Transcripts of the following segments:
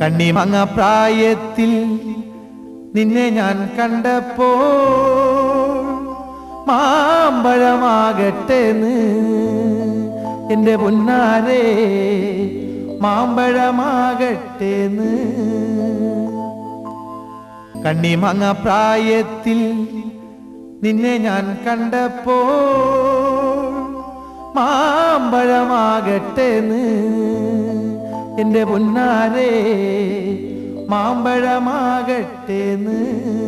കണ്ണിമങ്ങ പ്രായത്തിൽ നിന്നെ ഞാൻ കണ്ടപ്പോ മാമ്പഴമാകട്ടെന്ന് എന്റെ പൊന്നാരെ മാമ്പഴമാകട്ടേന്ന് കണ്ണിമങ്ങ പ്രായത്തിൽ നിന്നെ ഞാൻ കണ്ടപ്പോ മാമ്പഴമാകട്ടേന്ന് എന്റെ പൊന്നാരെ മാമ്പഴമാകട്ടേന്ന്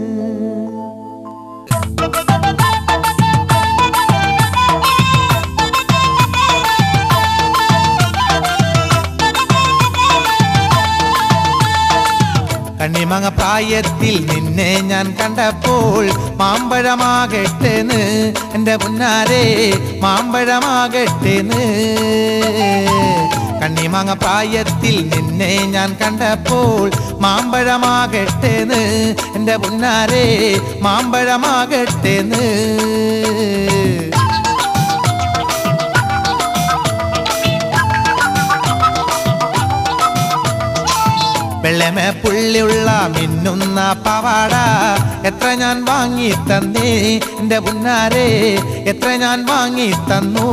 കണ്ണിമങ്ങ പ്രായത്തിൽ നിന്നെ ഞാൻ കണ്ടപ്പോൾ മാമ്പഴമാകട്ടേന്ന് എന്റെ പുന്നാരെ മാമ്പഴമാകട്ടേന്ന് കണ്ണിമങ്ങ പ്രായത്തിൽ നിന്നെ ഞാൻ കണ്ടപ്പോൾ മാമ്പഴമാകട്ടേന്ന് എന്റെ പുന്നാരെ മാമ്പഴമാകട്ടേന്ന് വെള്ളമേ പുള്ളിയുള്ള മിന്നുന്ന പവാട എത്ര ഞാൻ വാങ്ങി തന്നേ എന്റെ പുന്നാരെ എത്ര ഞാൻ വാങ്ങി തന്നു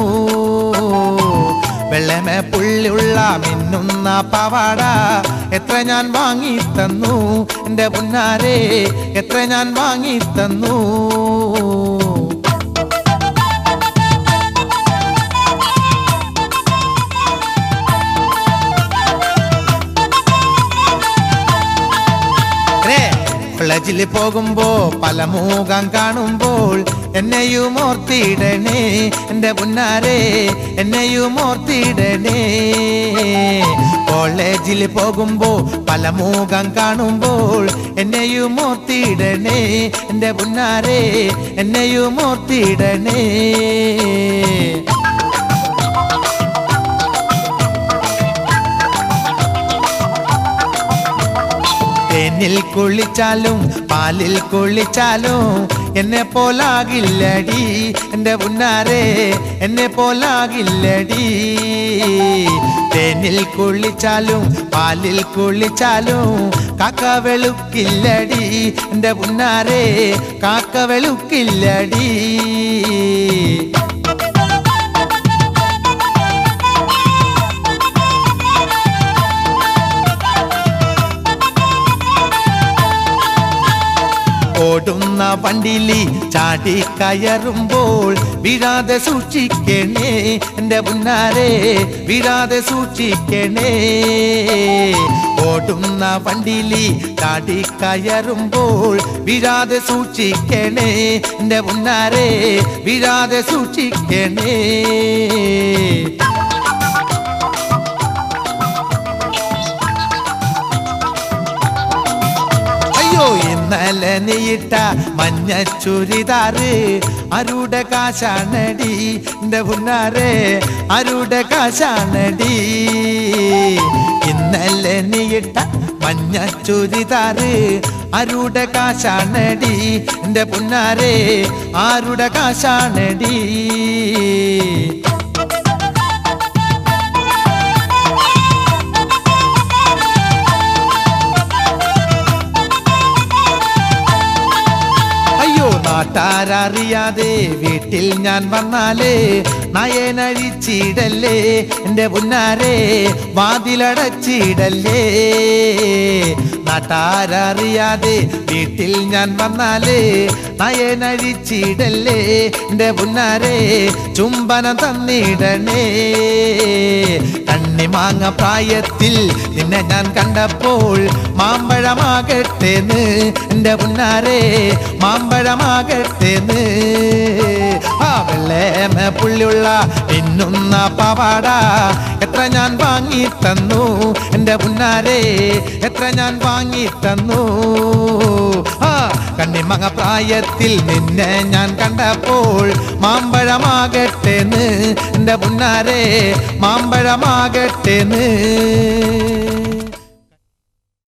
വെള്ളമേ പുള്ളിയുള്ള മിന്നുന്ന പവാട എത്ര ഞാൻ വാങ്ങി തന്നു എന്റെ പുന്നാരെ എത്ര ഞാൻ വാങ്ങി തന്നു കോളേജിൽ പോകുമ്പോ പല മുഖം കാണുമ്പോൾ എന്നെയും ഓർത്തിടണേ എന്റെ പുന്നാരെ എന്നെയും ഓർത്തിടണേ കോളേജിൽ പോകുമ്പോ പല മുഖം കാണുമ്പോൾ എന്നെയും ഓർത്തിടണേ എന്റെ പുന്നാരെ എന്നെയും ഓർത്തിടണേ തേനിൽ കുളിച്ചാലും പാലിൽ കുളിച്ചാലും എന്നെ പോലാകില്ലടി എന്റെ പുന്നാരെ എന്നെ പോലാകില്ലടി തേനിൽ കുളിച്ചാലും പാലിൽ കുളിച്ചാലും കാക്ക വെളുക്കില്ലടി എന്റെ പുന്നാരെ കാക്ക വെളുക്കില്ലടി ഓടുന്ന വണ്ടിലി ചാടി കയറുമ്പോൾ വീഴാതെ സൂക്ഷിക്കണേ എന്റെ പുന്നാരെ വീഴാതെ സൂക്ഷിക്കണേ ഓടുന്ന വണ്ടിലി ചാടി കയറുമ്പോൾ വീഴാതെ സൂക്ഷിക്കണേ എന്റെ പുന്നാരെ വീഴാതെ സൂക്ഷിക്കണേ അയ്യോ ഇന്നലെ നീയിട്ട മഞ്ഞ ചുരിദാറ് അരുടെ കാശാണടി എന്റെ പുന്നാരെ അരുടെ കാശാണടി ഇന്നലെ നീയിട്ട മഞ്ഞ ചുരിദാറ് അരുടെ കാശാണടി എന്റെ പുന്നാരെ ആരുടെ കാശാണടി അയ്യോ നാട്ടാരറിയാതെ വീട്ടിൽ ഞാൻ വന്നാലേ നയനഴിച്ചിടല്ലേ എന്റെ പുന്നാരെ വാതിലടച്ചിടല്ലേ നാട്ടാരറിയാതെ വീട്ടിൽ ഞാൻ വന്നാലേ നയനഴിച്ചിടല്ലേ എന്റെ പുന്നാരെ ചുംബനം തന്നിടണേ കണ്ണിമാങ്ങ പ്രായത്തിൽ നിന്നെ ഞാൻ കണ്ടപ്പോൾ മാമ്പഴമാകട്ടേന്ന് എന്റെ പുന്നാരെ മാമ്പഴമാകട്ടേന്ന് ആ വെള്ളേമ പുള്ളിയുള്ള പിന്നുന്ന പവാട എത്ര ഞാൻ വാങ്ങി തന്നു എന്റെ പുന്നാരെ എത്ര ഞാൻ വാങ്ങി തന്നു ആ കണ്ണിമങ്ങ പ്രായത്തിൽ നിന്നെ ഞാൻ കണ്ടപ്പോൾ മാമ്പഴമാകട്ടേന്ന് എന്റെ പുന്നാരെ മാമ്പഴമാകട്ടേന്ന്